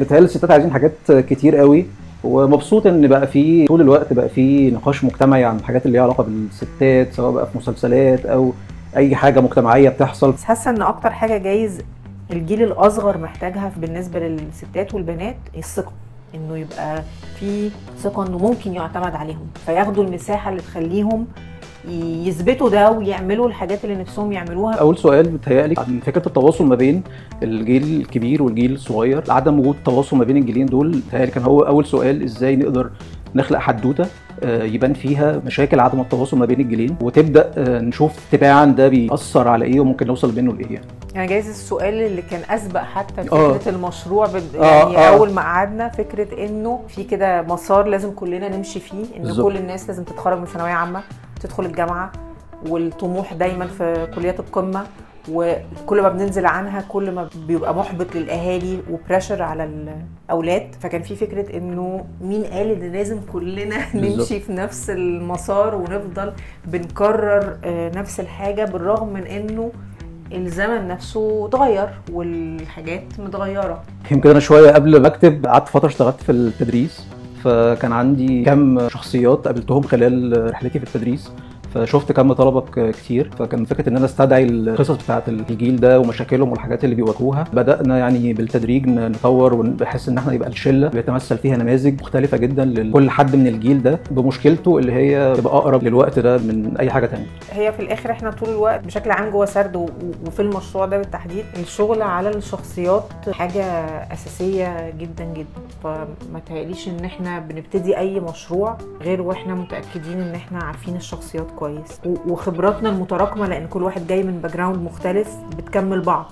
بتهيألي الستات عايزين حاجات كتير قوي ومبسوط ان بقى في طول الوقت بقى في نقاش مجتمعي عن الحاجات اللي ليها علاقه بالستات سواء بقى في مسلسلات او اي حاجه مجتمعيه بتحصل بس حاسه ان اكتر حاجه جايز الجيل الاصغر محتاجها بالنسبه للستات والبنات الثقه انه يبقى في ثقه انه ممكن يعتمد عليهم فياخدوا المساحه اللي تخليهم يثبتوا ده ويعملوا الحاجات اللي نفسهم يعملوها اول سؤال بتهيألي عن فكره التواصل ما بين الجيل الكبير والجيل الصغير عدم وجود تواصل ما بين الجيلين دول بتهيألي كان هو اول سؤال ازاي نقدر نخلق حدوته آه، يبان فيها مشاكل عدم التواصل ما بين الجيلين وتبدا آه، نشوف تباعا ده بيأثر على ايه وممكن نوصل منه لايه يعني. يعني جايز السؤال اللي كان اسبق حتى آه. فكره المشروع بد... آه، يعني آه. اول ما قعدنا فكره انه في كده مسار لازم كلنا نمشي فيه ان بالظبط. كل الناس لازم تتخرج من ثانويه عامه تدخل الجامعه والطموح دايما في كليات القمه وكل ما بننزل عنها كل ما بيبقى محبط للاهالي وبريشر على الاولاد فكان في فكره انه مين قال ان لازم كلنا بالظبط. نمشي في نفس المسار ونفضل بنكرر آه، نفس الحاجه بالرغم من انه الزمن نفسه اتغير والحاجات متغيره يمكن انا شويه قبل ما اكتب قعدت فتره اشتغلت في التدريس فكان عندي كم شخصيات قابلتهم خلال رحلتي في التدريس فشفت كم طلبه ك- كتير فكان فكره ان انا استدعي القصص بتاعه الجيل ده ومشاكلهم والحاجات اللي بيواجهوها بدانا يعني بالتدريج ن- نطور ونحس ان احنا يبقى الشله بيتمثل فيها نماذج مختلفه جدا لكل حد من الجيل ده بمشكلته اللي هي تبقى اقرب للوقت ده من اي حاجه تانية هي في الاخر احنا طول الوقت بشكل عام جوه سرد و- وفي المشروع ده بالتحديد الشغل على الشخصيات حاجه اساسيه جدا جدا فما تهيأليش ان احنا بنبتدي اي مشروع غير واحنا متاكدين ان احنا عارفين الشخصيات كويس و- وخبراتنا المتراكمه لان كل واحد جاي من باك جراوند مختلف بتكمل بعض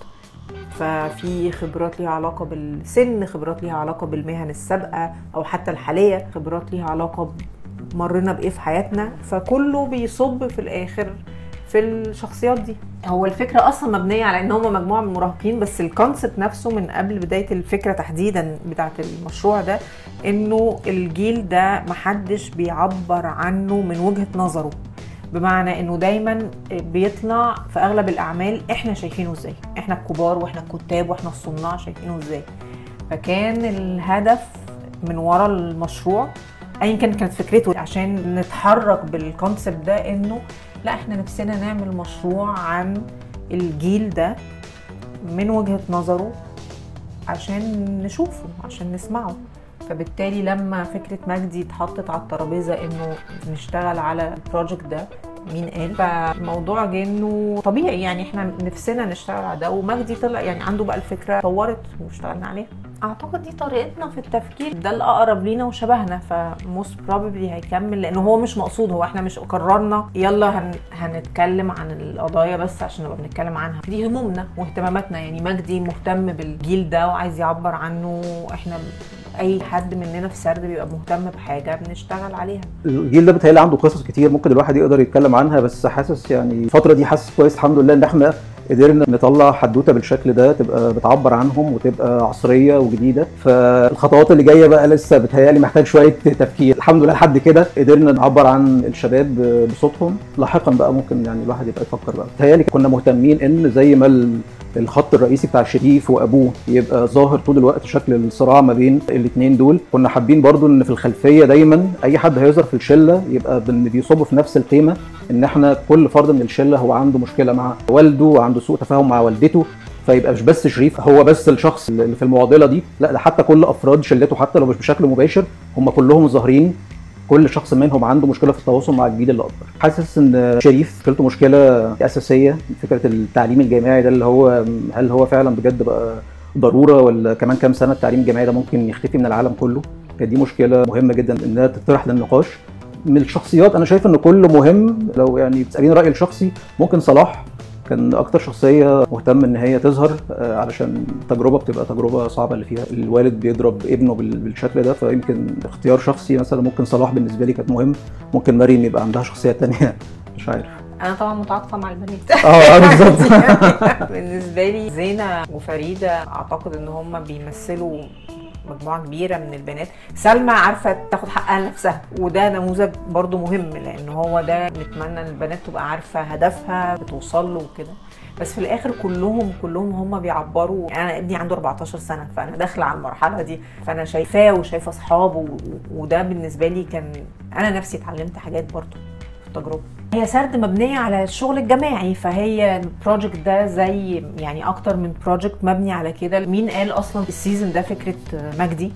ففي خبرات ليها علاقه بالسن خبرات ليها علاقه بالمهن السابقه او حتى الحاليه خبرات ليها علاقه ب- مرينا بايه في حياتنا فكله بيصب في الاخر في الشخصيات دي هو الفكره اصلا مبنيه على ان هم مجموعه من المراهقين بس الكونسبت نفسه من قبل بدايه الفكره تحديدا بتاعه المشروع ده انه الجيل ده محدش بيعبر عنه من وجهه نظره بمعنى انه دايما بيطلع في اغلب الاعمال احنا شايفينه ازاي احنا الكبار واحنا الكتاب واحنا الصناع شايفينه ازاي فكان الهدف من ورا المشروع ايا كانت كانت فكرته عشان نتحرك بالكونسبت ده انه لا احنا نفسنا نعمل مشروع عن الجيل ده من وجهة نظره عشان نشوفه عشان نسمعه فبالتالي لما فكرة مجدي اتحطت على الترابيزة انه نشتغل على البروجكت ده مين قال فالموضوع جه انه طبيعي يعني احنا نفسنا نشتغل على ده ومجدي طلع يعني عنده بقى الفكرة طورت واشتغلنا عليها اعتقد دي طريقتنا في التفكير ده الاقرب لينا وشبهنا فموست بروبلي هيكمل لانه هو مش مقصود هو احنا مش قررنا يلا هن هنتكلم عن القضايا بس عشان نبقى بنتكلم عنها دي همومنا واهتماماتنا يعني مجدي مهتم بالجيل ده وعايز يعبر عنه احنا اي حد مننا في سرد بيبقى مهتم بحاجه بنشتغل عليها الجيل ده بيتهيألي عنده قصص كتير ممكن الواحد يقدر يتكلم عنها بس حاسس يعني الفترة دي حاسس كويس الحمد لله ان احنا قدرنا نطلع حدوته بالشكل ده تبقى بتعبر عنهم وتبقى عصريه وجديده فالخطوات اللي جايه بقى لسه بتهيألي محتاج شويه تفكير الحمد لله لحد كده قدرنا نعبر عن الشباب بصوتهم لاحقا بقى ممكن يعني الواحد يبقى يفكر بقى بتهيألي كنا مهتمين ان زي ما ال- الخط الرئيسي بتاع شريف وابوه يبقى ظاهر طول الوقت شكل الصراع ما بين الاثنين دول كنا حابين برضو ان في الخلفيه دايما اي حد هيظهر في الشله يبقى بن- بيصب في نفس القيمه ان احنا كل فرد من الشله هو عنده مشكله مع والده وعنده سوء تفاهم مع والدته فيبقى مش بس شريف هو بس الشخص اللي في المعضله دي لا ده حتى كل افراد شلته حتى لو مش بشكل مباشر هم كلهم ظاهرين كل شخص منهم عنده مشكله في التواصل مع الجيل اللي اكبر حاسس ان شريف مشكلته مشكله اساسيه فكره التعليم الجامعي ده اللي هو هل هو فعلا بجد بقى ضروره ولا كمان كام سنه التعليم الجامعي ده ممكن يختفي من العالم كله كانت دي مشكله مهمه جدا انها تطرح للنقاش من الشخصيات انا شايف ان كله مهم لو يعني بتساليني رايي الشخصي ممكن صلاح كان اكتر شخصيه مهتم ان هي تظهر آه، علشان التجربه بتبقى تجربه صعبه اللي فيها الوالد بيضرب ابنه بال- بالشكل ده فيمكن اختيار شخصي مثلا ممكن صلاح بالنسبه لي كانت مهم ممكن مريم يبقى عندها شخصيه تانية مش عارف انا طبعا متعاطفه مع البنات اه بالظبط بالنسبه لي زينه وفريده اعتقد ان هم بيمثلوا مجموعه كبيره من البنات سلمى عارفه تاخد حقها لنفسها وده نموذج برضو مهم لان هو ده نتمنى ان البنات تبقى عارفه هدفها بتوصل له وكده بس في الاخر كلهم كلهم هم بيعبروا انا ابني عنده 14 سنه فانا داخله على المرحله دي فانا شايفاه وشايفه اصحابه وده بالنسبه لي كان انا نفسي اتعلمت حاجات برضو في التجربه هي سرد مبنيه على الشغل الجماعي فهي البروجكت ده زي يعني اكتر من بروجكت مبني على كده مين قال اصلا السيزون ده فكره مجدي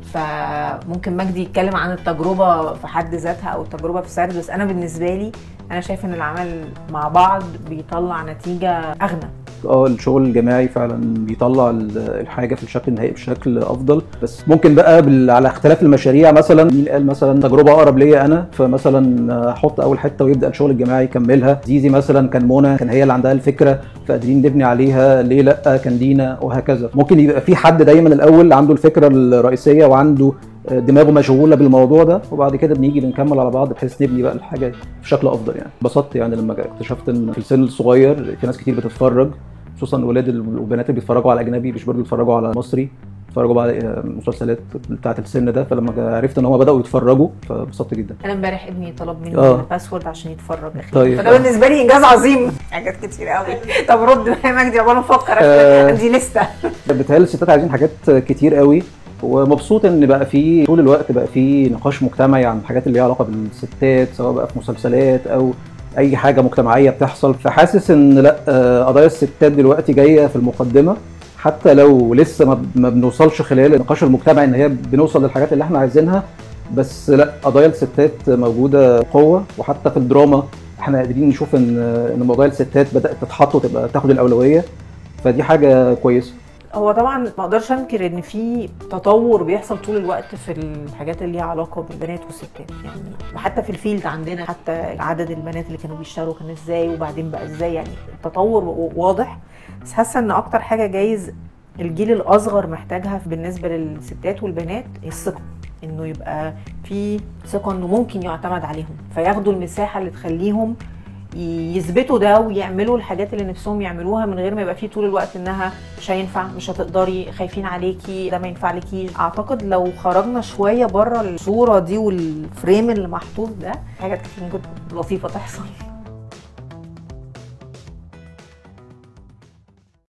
فممكن مجدي يتكلم عن التجربه في حد ذاتها او التجربه في سرد بس انا بالنسبه لي انا شايفه ان العمل مع بعض بيطلع نتيجه اغنى اه الشغل الجماعي فعلا بيطلع الحاجه في الشكل النهائي بشكل افضل بس ممكن بقى بال... على اختلاف المشاريع مثلا مين قال مثلا تجربه اقرب ليا انا فمثلا احط اول حته ويبدا الشغل الجماعي يكملها زيزي مثلا كان منى كان هي اللي عندها الفكره فقادرين نبني عليها ليه لا كان دينا وهكذا ممكن يبقى في حد دايما الاول عنده الفكره الرئيسيه وعنده دماغه مشغوله بالموضوع ده وبعد كده بنيجي بنكمل على بعض بحيث نبني بقى الحاجه بشكل افضل يعني انبسطت يعني لما اكتشفت ان في السن الصغير في ناس كتير بتتفرج خصوصا ولاد والبنات اللي بيتفرجوا على اجنبي مش برضه بيتفرجوا على مصري بيتفرجوا بقى على المسلسلات بتاعه السن ده فلما عرفت ان هم بداوا يتفرجوا فانبسطت جدا انا امبارح ابني طلب مني آه. الباسورد عشان يتفرج اخي طيب. فده بالنسبه لي انجاز عظيم حاجات كتير قوي طب رد بقى يا مجدي عقبال ما افكر آه. عندي لسته بتهيألي الستات عايزين حاجات كتير قوي ومبسوط ان بقى في طول الوقت بقى في نقاش مجتمعي عن الحاجات اللي ليها علاقه بالستات سواء بقى في مسلسلات او اي حاجه مجتمعيه بتحصل فحاسس ان لا آه، قضايا الستات دلوقتي جايه في المقدمه حتى لو لسه ما- ما بنوصلش خلال النقاش المجتمعي ان هي بنوصل للحاجات اللي احنا عايزينها بس لا قضايا الستات موجوده بقوه وحتى في الدراما احنا قادرين نشوف ان ان موضوع الستات بدات تتحط وتبقى تاخد الاولويه فدي حاجه كويسه هو طبعا ما اقدرش انكر ان في تطور بيحصل طول الوقت في الحاجات اللي ليها علاقه بالبنات والستات يعني حتى في الفيلد عندنا حتى عدد البنات اللي كانوا بيشتغلوا كان ازاي وبعدين بقى ازاي يعني التطور واضح بس حاسه ان اكتر حاجه جايز الجيل الاصغر محتاجها بالنسبه للستات والبنات الثقه انه يبقى في ثقه انه ممكن يعتمد عليهم فياخدوا المساحه اللي تخليهم يثبتوا ده ويعملوا الحاجات اللي نفسهم يعملوها من غير ما يبقى فيه طول الوقت انها مش هينفع مش هتقدري خايفين عليكي ده ما ينفعلكيش اعتقد لو خرجنا شويه بره الصوره دي والفريم اللي محطوط ده حاجات كتير ممكن لطيفه تحصل